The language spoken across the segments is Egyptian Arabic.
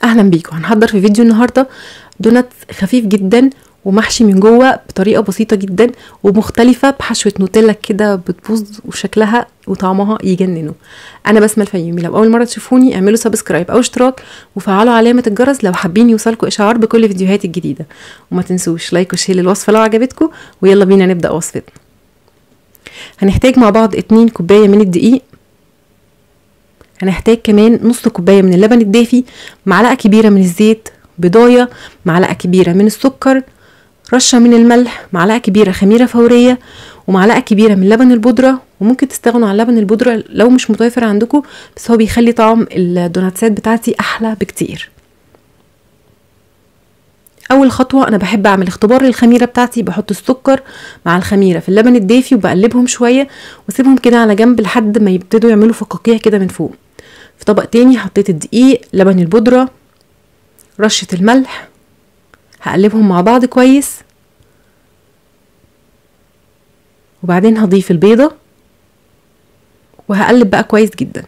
اهلا بيكم هنحضر في فيديو النهارده دونات خفيف جدا ومحشي من جوه بطريقه بسيطه جدا ومختلفه بحشوه نوتيلا كده بتبوظ وشكلها وطعمها يجننوا انا بسمه الفيومي لو اول مره تشوفوني اعملوا سبسكرايب او اشتراك وفعلوا علامه الجرس لو حابين يوصلكوا اشعار بكل فيديوهاتي الجديده وما تنسوش لايك وشير للوصفه لو عجبتكم ويلا بينا نبدا وصفتنا هنحتاج مع بعض اتنين كوبايه من الدقيق هنحتاج كمان نص كوبايه من اللبن الدافي معلقه كبيره من الزيت بضايه معلقه كبيره من السكر رشه من الملح معلقه كبيره خميره فوريه ومعلقه كبيره من لبن البودره وممكن تستغنوا عن لبن البودره لو مش متوفر عندكم بس هو بيخلي طعم الدوناتسات بتاعتي احلى بكتير اول خطوه انا بحب اعمل اختبار للخميره بتاعتي بحط السكر مع الخميره في اللبن الدافي وبقلبهم شويه واسيبهم كده على جنب لحد ما يبتدوا يعملوا فقاقيع كده من فوق في طبق تاني حطيت الدقيق لبن البودره رشه الملح هقلبهم مع بعض كويس وبعدين هضيف البيضه وهقلب بقى كويس جدا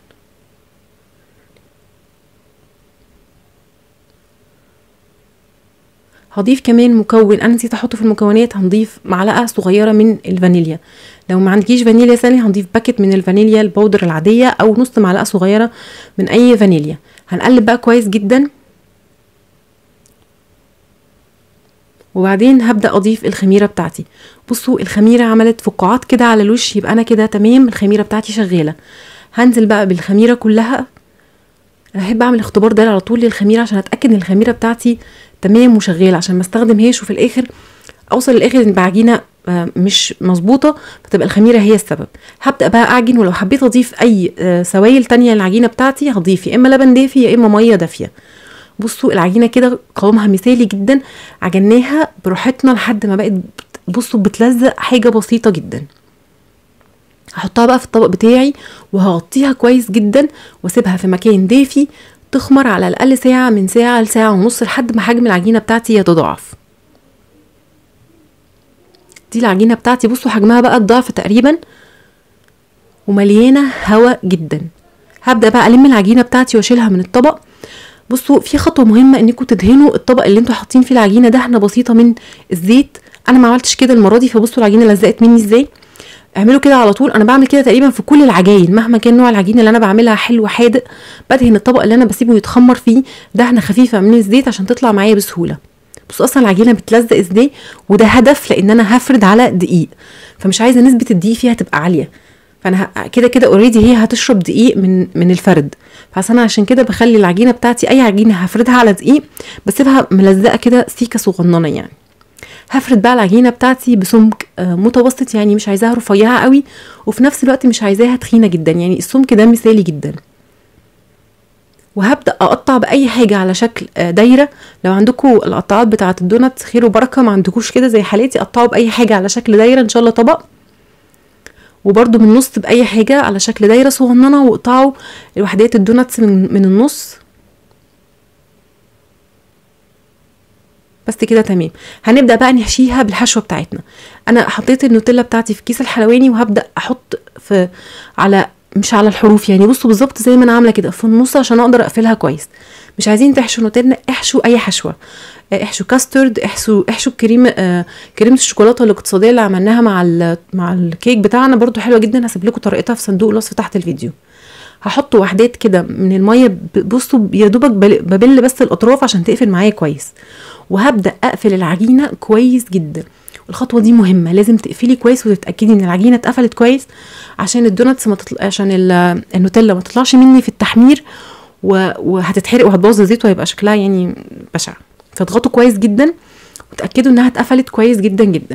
هضيف كمان مكون انا نسيت احطه في المكونات هنضيف معلقه صغيره من الفانيليا لو ما عندكيش فانيليا سالي هنضيف باكت من الفانيليا البودر العاديه او نص معلقه صغيره من اي فانيليا هنقلب بقى كويس جدا وبعدين هبدا اضيف الخميره بتاعتي بصوا الخميره عملت فقاعات كده على الوش يبقى انا كده تمام الخميره بتاعتي شغاله هنزل بقى بالخميره كلها احب اعمل اختبار ده على طول للخميره عشان اتاكد ان الخميره بتاعتي تمام وشغاله عشان ما استخدمهاش وفي الاخر اوصل للاخر ان بعجينه مش مظبوطه فتبقى الخميره هي السبب هبدا بقى اعجن ولو حبيت اضيف اي سوائل تانية للعجينه بتاعتي هضيف يا اما لبن دافي يا اما ميه دافيه بصوا العجينه كده قوامها مثالي جدا عجناها براحتنا لحد ما بقت بصوا بتلزق حاجه بسيطه جدا هحطها بقى في الطبق بتاعي وهغطيها كويس جدا واسيبها في مكان دافي تخمر على الاقل ساعه من ساعه لساعه ونص لحد ما حجم العجينه بتاعتي يتضاعف دي العجينه بتاعتي بصوا حجمها بقى الضعف تقريبا ومليانه هواء جدا هبدا بقى الم العجينه بتاعتي واشيلها من الطبق بصوا في خطوه مهمه انكم تدهنوا الطبق اللي انتوا حاطين فيه العجينه دهنه بسيطه من الزيت انا ما عملتش كده المره دي فبصوا العجينه لزقت مني ازاي اعملوا كده على طول انا بعمل كده تقريبا في كل العجاين مهما كان نوع العجينه اللي انا بعملها حلو حادق بدهن الطبق اللي انا بسيبه يتخمر فيه دهنه خفيفه من الزيت عشان تطلع معايا بسهوله بصوا اصلا العجينه بتلزق ازاي وده هدف لان انا هفرد على دقيق فمش عايزه نسبه الدقيق فيها تبقى عاليه فانا كده كده اوريدي هي هتشرب دقيق من من الفرد فانا عشان كده بخلي العجينه بتاعتي اي عجينه هفردها على دقيق بسيبها ملزقه كده سيكه صغننه يعني هفرد بقى العجينه بتاعتي بسمك متوسط يعني مش عايزاها رفيعه قوي وفي نفس الوقت مش عايزاها تخينه جدا يعني السمك ده مثالي جدا وهبدا اقطع باي حاجه على شكل دايره لو عندكم القطاعات بتاعه الدونات خير وبركه ما عندكوش كده زي حالتي قطعوا باي حاجه على شكل دايره ان شاء الله طبق وبرده من النص باي حاجه على شكل دايره صغننه واقطعوا الوحدات الدوناتس من, من النص بس كده تمام هنبدا بقى نحشيها بالحشوه بتاعتنا انا حطيت النوتيلا بتاعتي في كيس الحلواني وهبدا احط في على مش على الحروف يعني بصوا بالظبط زي ما انا عامله كده في النص عشان اقدر اقفلها كويس مش عايزين تحشوا نوتيلا احشوا اي حشوه احشوا كاسترد احشوا احشوا كريم آه كريمه الشوكولاته الاقتصاديه اللي عملناها مع مع الكيك بتاعنا برضو حلوه جدا هسيب لكم طريقتها في صندوق الوصف تحت الفيديو هحط وحدات كده من الميه بصوا يا دوبك ببل بس الاطراف عشان تقفل معايا كويس وهبدا اقفل العجينه كويس جدا الخطوه دي مهمه لازم تقفلي كويس وتتاكدي ان العجينه اتقفلت كويس عشان الدوناتس ما تطلع عشان النوتيلا ما تطلعش مني في التحمير و... وهتتحرق وهتبوظ الزيت وهيبقى شكلها يعني بشع فاضغطوا كويس جدا وتاكدوا انها اتقفلت كويس جدا جدا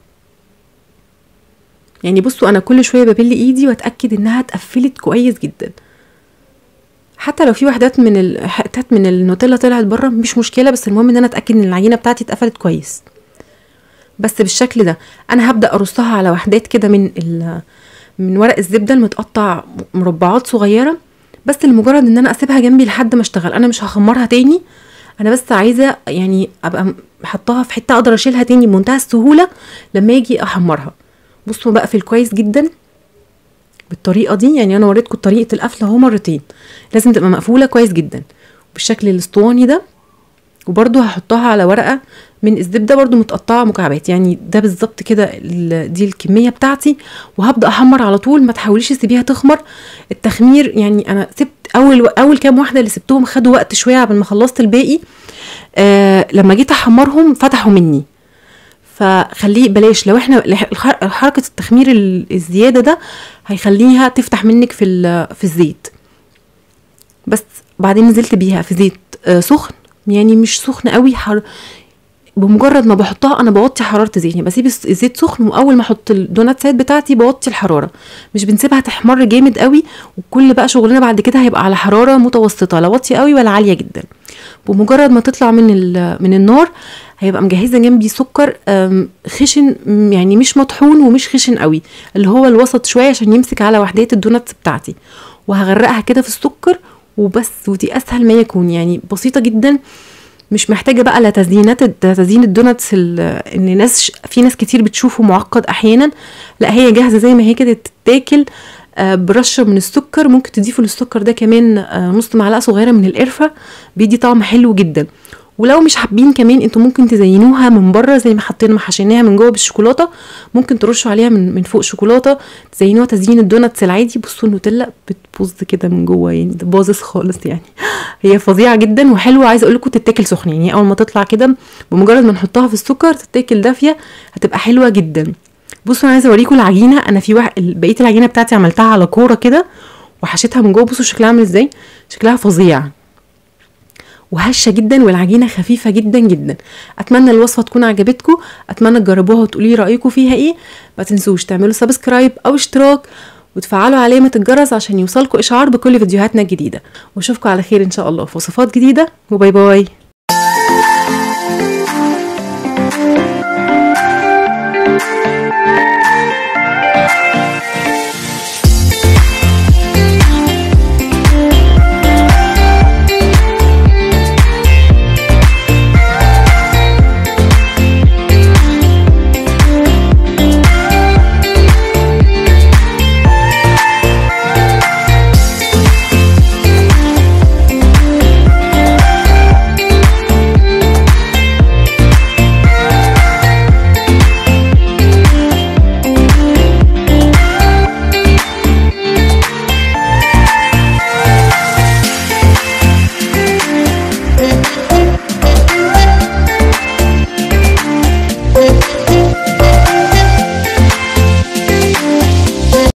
يعني بصوا انا كل شويه ببل ايدي واتاكد انها اتقفلت كويس جدا حتى لو في وحدات من الحتات من النوتيلا طلعت بره مش مشكله بس المهم ان انا اتاكد ان العجينه بتاعتي اتقفلت كويس بس بالشكل ده انا هبدا ارصها على وحدات كده من من ورق الزبده المتقطع مربعات صغيره بس لمجرد ان انا اسيبها جنبي لحد ما اشتغل انا مش هخمرها تاني انا بس عايزه يعني ابقى حطاها في حته اقدر اشيلها تاني بمنتهى السهوله لما اجي احمرها بصوا بقفل كويس جدا بالطريقه دي يعني انا وريتكم طريقه القفله اهو مرتين لازم تبقى مقفوله كويس جدا بالشكل الاسطواني ده وبرده هحطها على ورقه من الزبده برده متقطعه مكعبات يعني ده بالظبط كده دي الكميه بتاعتي وهبدا احمر على طول ما تحاوليش تسيبيها تخمر التخمير يعني انا سبت اول اول كام واحده اللي سبتهم خدوا وقت شويه قبل ما خلصت الباقي آه لما جيت احمرهم فتحوا مني فخليه بلاش لو احنا حركه التخمير الزياده ده هيخليها تفتح منك في في الزيت بس بعدين نزلت بيها في زيت آه سخن يعني مش سخن قوي حر بمجرد ما بحطها انا بوطي حراره الزيت يعني بسيب الزيت سخن واول ما احط الدونات سايد بتاعتي بوطي الحراره مش بنسيبها تحمر جامد قوي وكل بقى شغلنا بعد كده هيبقى على حراره متوسطه لا واطيه قوي ولا عاليه جدا بمجرد ما تطلع من من النار هيبقى مجهزه جنبي سكر خشن يعني مش مطحون ومش خشن قوي اللي هو الوسط شويه عشان يمسك على وحدات الدوناتس بتاعتي وهغرقها كده في السكر وبس ودي اسهل ما يكون يعني بسيطه جدا مش محتاجه بقى لا تزيينات تزيين الدوناتس ان ناس في ناس كتير بتشوفه معقد احيانا لا هي جاهزه زي ما هي كده تتاكل آه، برشه من السكر ممكن تضيفوا للسكر ده كمان آه، نص معلقه صغيره من القرفه بيدي طعم حلو جدا ولو مش حابين كمان انتوا ممكن تزينوها من بره زي ما حطينا ما حشيناها من جوه بالشوكولاته ممكن ترشوا عليها من من فوق شوكولاته تزينوها تزيين الدوناتس العادي بصوا النوتيلا بتبوظ كده من جوه يعني باظت خالص يعني هي فظيعه جدا وحلوه عايزه اقول لكم تتاكل سخنه يعني اول ما تطلع كده بمجرد ما نحطها في السكر تتاكل دافيه هتبقى حلوه جدا بصوا انا عايزه اوريكم العجينه انا في واحد بقيه العجينه بتاعتي عملتها على كوره كده وحشيتها من جوه بصوا شكلها عامل ازاي شكلها فظيع وهشه جدا والعجينه خفيفه جدا جدا اتمنى الوصفه تكون عجبتكم اتمنى تجربوها وتقولي رايكم فيها ايه ما تنسوش تعملوا سبسكرايب او اشتراك وتفعلوا علامة الجرس عشان يوصلكوا إشعار بكل فيديوهاتنا الجديدة واشوفكم على خير إن شاء الله في وصفات جديدة وباي باي